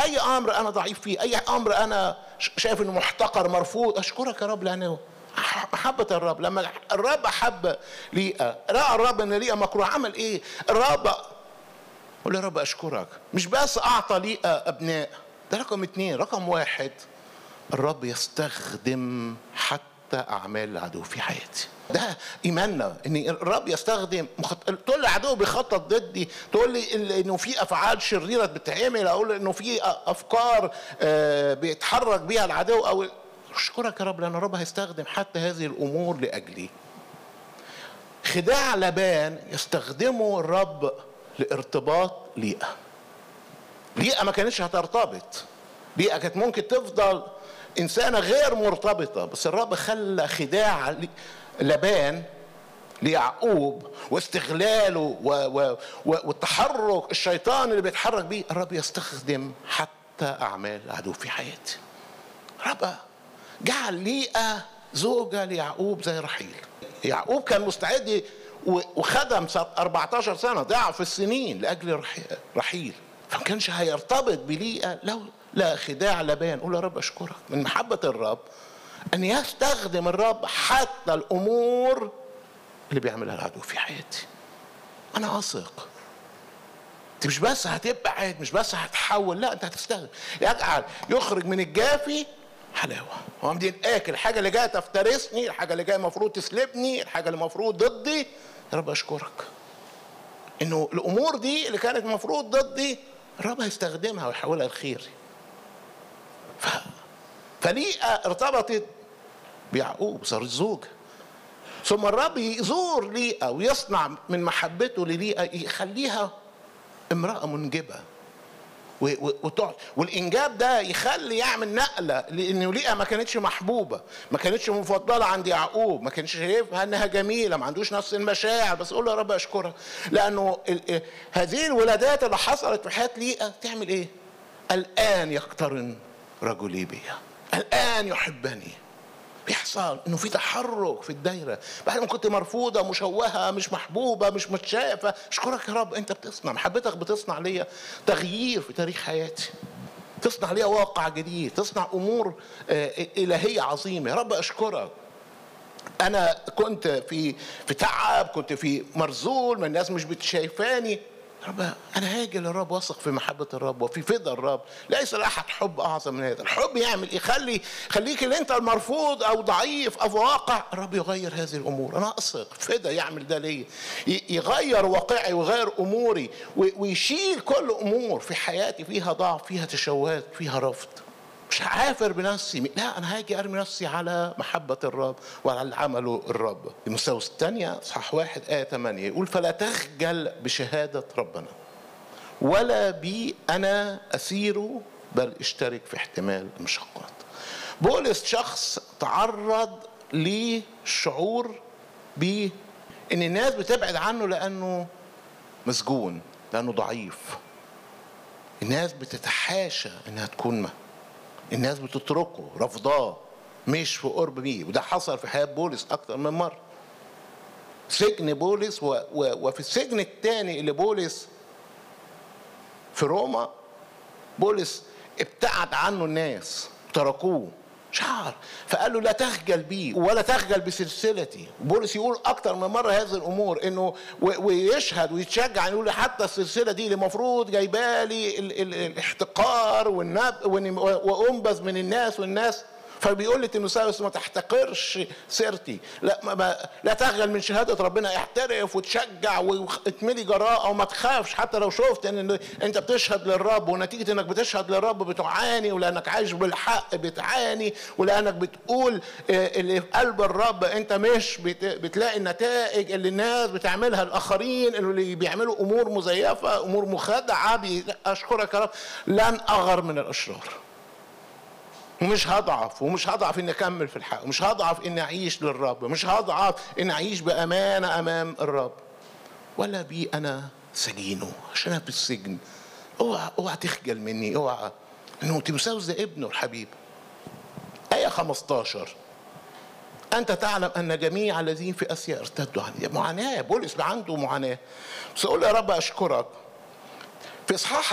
اي امر انا ضعيف فيه اي امر انا شايف انه محتقر مرفوض اشكرك يا رب لانه محبة الرب لما الرب حب ليئة رأى الرب ان ليئة مكروه عمل ايه الرب قول يا رب اشكرك مش بس اعطى ليئة ابناء ده رقم اتنين رقم واحد الرب يستخدم حتى اعمال العدو في حياتي ده ايماننا ان الرب يستخدم مخط... تقول لي العدو بيخطط ضدي تقول لي انه في افعال شريره بتتعمل اقول انه في افكار بيتحرك بيها العدو او اشكرك يا رب لان الرب هيستخدم حتى هذه الامور لاجلي خداع لبان يستخدمه الرب لارتباط ليئه ليئه ما كانتش هترتبط ليئه كانت ممكن تفضل انسانه غير مرتبطه بس الرب خلى خداع لبان ليعقوب واستغلاله و و و والتحرك الشيطان اللي بيتحرك بيه الرب يستخدم حتى اعمال العدو في حياتي رب جعل ليئة زوجة ليعقوب زي رحيل يعقوب كان مستعد وخدم 14 سنة ضعف السنين لأجل رحيل فما كانش هيرتبط بليئة لو لا خداع لبان قول يا رب أشكرك من محبة الرب أن يستخدم الرب حتى الأمور اللي بيعملها العدو في حياتي أنا أثق انت مش بس هتبقى عاد مش بس هتحول لا انت هتستخدم يجعل يخرج من الجافي حلاوه هو بدي اكل الحاجه اللي جايه تفترسني الحاجه اللي جايه المفروض تسلبني الحاجه اللي المفروض ضدي يا رب اشكرك انه الامور دي اللي كانت المفروض ضدي الرب هيستخدمها ويحولها لخير ف... فليئة ارتبطت بيعقوب صارت زوجة ثم الرب يزور ليئة ويصنع من محبته لليئة يخليها امرأة منجبة وتقعد والانجاب ده يخلي يعمل نقله لان ليئه ما كانتش محبوبه ما كانتش مفضله عند يعقوب ما كانش شايفها انها جميله ما عندوش نفس المشاعر بس اقول له يا رب اشكرك لانه هذه الولادات اللي حصلت في حياه ليئه تعمل ايه؟ الان يقترن رجلي بيا الان يحبني بيحصل انه في تحرك في الدايره بعد ما كنت مرفوضه مشوهه مش محبوبه مش متشافه اشكرك يا رب انت بتصنع محبتك بتصنع ليا تغيير في تاريخ حياتي تصنع ليا واقع جديد تصنع امور الهيه عظيمه يا رب اشكرك انا كنت في في تعب كنت في مرزول من الناس مش بتشايفاني رب انا هاجي للرب واثق في محبه الرب وفي فدا الرب ليس لاحد حب اعظم من هذا الحب يعمل ايه خلي خليك اللي انت المرفوض او ضعيف او واقع الرب يغير هذه الامور انا اثق فدا يعمل ده ليا يغير واقعي ويغير اموري ويشيل كل امور في حياتي فيها ضعف فيها تشوهات فيها رفض مش هعافر بنفسي لا انا هاجي ارمي نفسي على محبه الرب وعلى اللي عمله الرب المستوى الثانيه اصحاح واحد ايه 8 يقول فلا تخجل بشهاده ربنا ولا بي انا اسير بل اشترك في احتمال المشقات بولس شخص تعرض لشعور ب ان الناس بتبعد عنه لانه مسجون لانه ضعيف الناس بتتحاشى انها تكون معه الناس بتتركه رفضاه مش في قرب بيه وده حصل في حياه بولس اكتر من مره سجن بولس و... و... وفي السجن الثاني اللي بولس في روما بولس ابتعد عنه الناس تركوه شعر فقال له لا تخجل بي ولا تخجل بسلسلتي بولس يقول اكتر من مره هذه الامور انه ويشهد ويتشجع يقول حتى السلسله دي اللي المفروض جايبالي الاحتقار والنب وانبذ من الناس والناس فبيقول لي تيموثاوس ما تحتقرش سيرتي لا ما ما لا تخجل من شهاده ربنا احترف وتشجع واتملي جراءه وما تخافش حتى لو شفت ان انت بتشهد للرب ونتيجه انك بتشهد للرب بتعاني ولانك عايش بالحق بتعاني ولانك بتقول اللي في قلب الرب انت مش بتلاقي النتائج اللي الناس بتعملها الاخرين اللي بيعملوا امور مزيفه امور مخادعه اشكرك يا رب لن اغر من الاشرار ومش هضعف ومش هضعف اني اكمل في الحق ومش هضعف اني اعيش للرب مش هضعف اني اعيش بامانه امام الرب ولا بي انا سجينه عشان انا في السجن اوعى اوعى تخجل مني اوعى انه تيموثاوس ده ابنه الحبيب ايه 15 انت تعلم ان جميع الذين في اسيا ارتدوا عني معاناه بولس عنده معاناه بس اقول يا رب اشكرك في اصحاح